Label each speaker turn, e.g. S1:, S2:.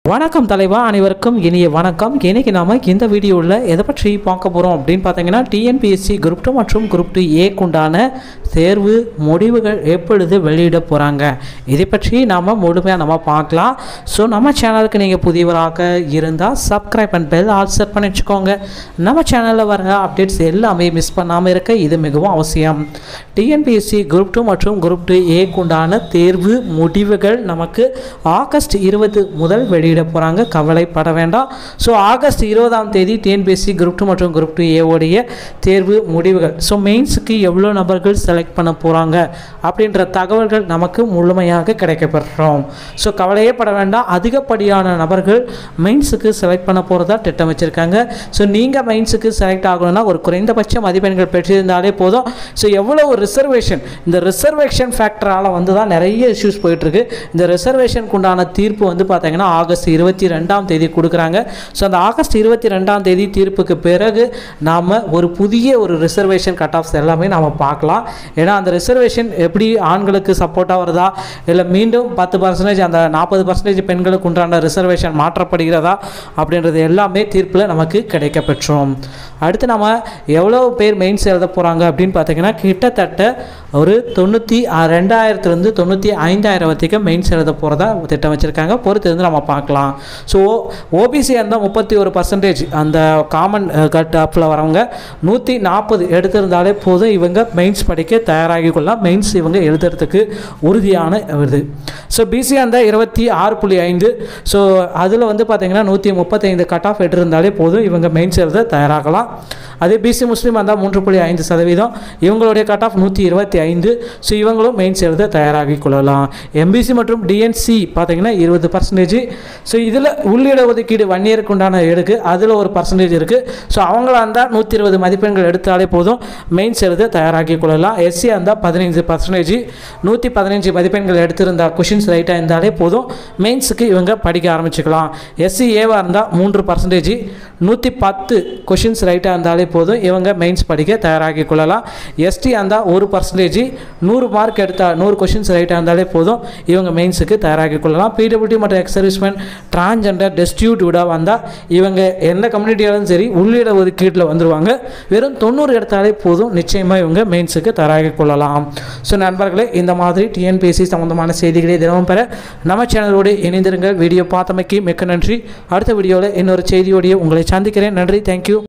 S1: வணக்கம் தலைவா அனைவருக்கும் இனிய வணக்கம் இன்னைக்கு நாம இந்த வீடியோவில் எதை பற்றி பார்க்க போகிறோம் அப்படின்னு பார்த்தீங்கன்னா டிஎன்பிஎஸ்சி குரூப் டூ மற்றும் குரூப் டூ ஏக்குண்டான தேர்வு முடிவுகள் எப்பொழுது வெளியிட போகிறாங்க இதை பற்றி நாம் முழுமையாக நம்ம பார்க்கலாம் ஸோ நம்ம சேனலுக்கு நீங்கள் புதியவராக இருந்தால் subscribe and bell all set பண்ணி வச்சுக்கோங்க நம்ம சேனலில் வர அப்டேட்ஸ் எல்லாமே மிஸ் பண்ணாமல் இருக்க இது மிகவும் அவசியம் டிஎன்பிஎஸ்சி குரூப் டூ மற்றும் குரூப் டூ ஏக்குண்டான தேர்வு முடிவுகள் நமக்கு ஆகஸ்ட் இருபது முதல் வெளியிட போகிறாங்க கவலைப்பட வேண்டாம் ஸோ ஆகஸ்ட் இருபதாம் தேதி டிஎன்பிஎஸ்சி குரூப் டூ மற்றும் குரூப் டூ ஏவோடைய தேர்வு முடிவுகள் ஸோ மெயின்ஸுக்கு எவ்வளோ நபர்கள் செலக்ட் பண்ண போகிறாங்க அப்படின்ற தகவல்கள் நமக்கு முழுமையாக கிடைக்கப்பெறுறோம் ஸோ கவலையே பட வேண்டாம் அதிகப்படியான நபர்கள் மெயின்ஸுக்கு செலக்ட் பண்ண போகிறதா திட்டம் வச்சுருக்காங்க ஸோ நீங்கள் மெயின்ஸுக்கு செலக்ட் ஆகணும்னா ஒரு குறைந்தபட்ச மதிப்பெண்கள் பெற்றிருந்தாலே போதும் ஸோ எவ்வளோ ஒரு ரிசர்வேஷன் இந்த ரிசர்வேஷன் ஃபேக்டரால் வந்து தான் நிறைய இஷ்யூஸ் போயிட்டுருக்கு இந்த ரிசர்வேஷனுக்கு உண்டான தீர்ப்பு வந்து பார்த்தீங்கன்னா ஆகஸ்ட் இருபத்தி ரெண்டாம் தேதி கொடுக்குறாங்க ஸோ அந்த ஆகஸ்ட் இருபத்தி ரெண்டாம் தேதி தீர்ப்புக்கு பிறகு நாம் ஒரு புதிய ஒரு ரிசர்வேஷன் கட் ஆஃப்ஸ் எல்லாமே நாம் பார்க்கலாம் ஏன்னா அந்த ரிசர்வேஷன் எப்படி ஆண்களுக்கு சப்போர்ட்டாக வருதா இல்லை மீண்டும் பத்து பர்சன்டேஜ் அந்த நாற்பது பர்சன்டேஜ் பெண்களுக்கு உண்டான ரிசர்வேஷன் மாற்றப்படுகிறதா அப்படின்றது எல்லாமே தீர்ப்பில் நமக்கு கிடைக்க பெற்றோம் அடுத்து நம்ம எவ்வளோ பேர் மெயின்ஸ் எழுத போகிறாங்க அப்படின்னு பார்த்தீங்கன்னா கிட்டத்தட்ட ஒரு தொண்ணூற்றி ரெண்டாயிரத்துலேருந்து தொண்ணூற்றி ஐந்தாயிரம் வரைக்கும் மெயின்ஸ் எழுத போகிறதா திட்டம் வச்சுருக்காங்க பொறுத்து இருந்து நம்ம பார்க்கலாம் ஸோ ஓபிசி இருந்தால் முப்பத்தி ஒரு பர்சன்டேஜ் அந்த காமன் கட் ஆப்பில் வரவங்க நூற்றி நாற்பது எடுத்திருந்தாலே போதும் இவங்க மெயின்ஸ் படிக்க தயாராகி கொள்ளலாம் மெயின்ஸ் இவங்க எழுதுறதுக்கு உறுதியான இது ஸோ பிசியாக இருந்தால் இருபத்தி ஆறு புள்ளி ஐந்து ஸோ அதில் வந்து பார்த்தீங்கன்னா நூற்றி முப்பத்தைந்து கட் ஆஃப் எடுத்திருந்தாலே போதும் இவங்க மெயின்ஸ் எழுத தயாராகலாம் அதே பிசி முஸ்லீம் இருந்தால் மூன்று புள்ளி ஐந்து சதவீதம் இவங்களுடைய கட் ஆஃப் நூற்றி இருபத்தி ஐந்து ஸோ இவங்களும் மெயின்ஸ் எழுத தயாராகி கொள்ளலாம் எம்பிசி மற்றும் டிஎன்சி பார்த்தீங்கன்னா இருபது பர்சன்டேஜ் ஸோ இதில் உள்ளிட ஒதுக்கீடு ஒன் இயருக்கு உண்டான எடுக்கு அதில் ஒரு பர்சன்டேஜ் இருக்குது ஸோ அவங்களா இருந்தால் நூற்றி இருபது மதிப்பெண்கள் எடுத்தாலே போதும் மெயின்ஸ் எழுத தயாராகி கொள்ளலாம் எஸ்சி இருந்தால் பதினைஞ்சு பர்சன்டேஜ் நூற்றி பதினஞ்சு மதிப்பெண்கள் எடுத்திருந்தால் கொஷின்ஸ் ரைட்டாக இருந்தாலே போதும் மெயின்ஸுக்கு இவங்க படிக்க ஆரம்பிச்சுக்கலாம் எஸ்சி ஏவாக இருந்தால் மூன்று பர்சன்டேஜ் நூற்றி பத்து கொஷின்ஸ் ரைட்டாக இருந்தாலே போதும் இவங்க மெயின்ஸ் படிக்க தயாராகி கொள்ளலாம் எஸ்டி இருந்தால் ஒரு பர்சன்டேஜ் நூறு மார்க் எடுத்தால் நூறு கொஷின்ஸ் ரைட்டாக இருந்தாலே போதும் இவங்க மெயின்ஸுக்கு தயாராகி கொள்ளலாம் பிடபிள்யூடி மற்றும் எக்ஸ் சர்வீஸ்மேன் டிரான்ஜெண்டர் டெஸ்டியூட் விட வந்தால் இவங்க எந்த கம்யூனிட்டியாலும் சரி உள்ளிட ஒதுக்கீட்டில் வந்துருவாங்க வெறும் தொண்ணூறு எடுத்தாலே போதும் நிச்சயமாக இவங்க மெயின்ஸுக்கு தயாராகி கொள்ளலாம் ஸோ நண்பர்களே இந்த மாதிரி டிஎன்பிஎஸ்சி சம்மந்தமான செய்திகளை தினமும் பெற நம்ம சேனலோடு இணைந்திருங்கள் வீடியோ பார்த்தமைக்கு மிக்க நன்றி அடுத்த வீடியோவில் இன்னொரு செய்தியோடைய உங்களை சந்திக்கிறேன் நன்றி தேங்க்யூ